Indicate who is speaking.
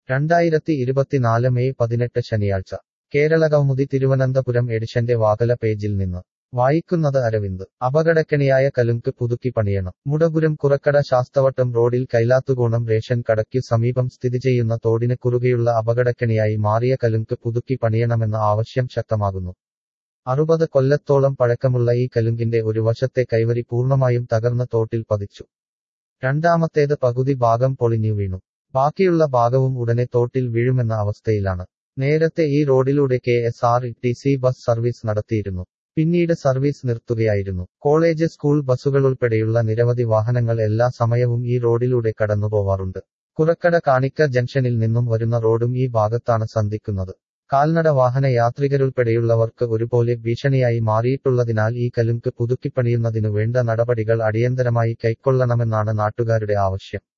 Speaker 1: രണ്ടായിരത്തി ഇരുപത്തിനാല് മെയ് പതിനെട്ട് ശനിയാഴ്ച കേരള കൗമുദി തിരുവനന്തപുരം എഡിഷന്റെ വാകല പേജിൽ നിന്ന് വായിക്കുന്നത് അരവിന്ദ് അപകടക്കണിയായ കലുങ്ക് പുതുക്കി പണിയണം മുടപുരം കുറക്കട ശാസ്തവട്ടം റോഡിൽ കൈലാത്തുകോണം റേഷൻ കടയ്ക്കു സമീപം സ്ഥിതി ചെയ്യുന്ന തോടിന് കുറുകെയുള്ള അപകടക്കണിയായി മാറിയ കലുങ്ക് പുതുക്കി പണിയണമെന്ന ആവശ്യം ശക്തമാകുന്നു അറുപത് കൊല്ലത്തോളം പഴക്കമുള്ള ഈ കലുങ്കിന്റെ ഒരു വശത്തെ കൈവരി പൂർണ്ണമായും തകർന്ന തോട്ടിൽ പതിച്ചു രണ്ടാമത്തേത് പകുതി ഭാഗം പൊളിഞ്ഞു വീണു ബാക്കിയുള്ള ഭാഗവും ഉടനെ തോട്ടിൽ വീഴുമെന്ന അവസ്ഥയിലാണ് നേരത്തെ ഈ റോഡിലൂടെ K S R T C bus service നടത്തിയിരുന്നു പിന്നീട് സർവീസ് നിർത്തുകയായിരുന്നു കോളേജ് സ്കൂൾ ബസ്സുകളുൾപ്പെടെയുള്ള നിരവധി വാഹനങ്ങൾ എല്ലാ സമയവും ഈ റോഡിലൂടെ കടന്നുപോവാറുണ്ട് കുറക്കട കാണിക്ക ജംഗ്ഷനിൽ നിന്നും വരുന്ന റോഡും ഈ ഭാഗത്താണ് സന്ധിക്കുന്നത് കാൽനട വാഹന യാത്രികരുൾപ്പെടെയുള്ളവർക്ക് ഒരുപോലെ ഭീഷണിയായി മാറിയിട്ടുള്ളതിനാൽ ഈ കലുങ്ക് പുതുക്കിപ്പണിയുന്നതിനു വേണ്ട നടപടികൾ അടിയന്തരമായി കൈക്കൊള്ളണമെന്നാണ് നാട്ടുകാരുടെ ആവശ്യം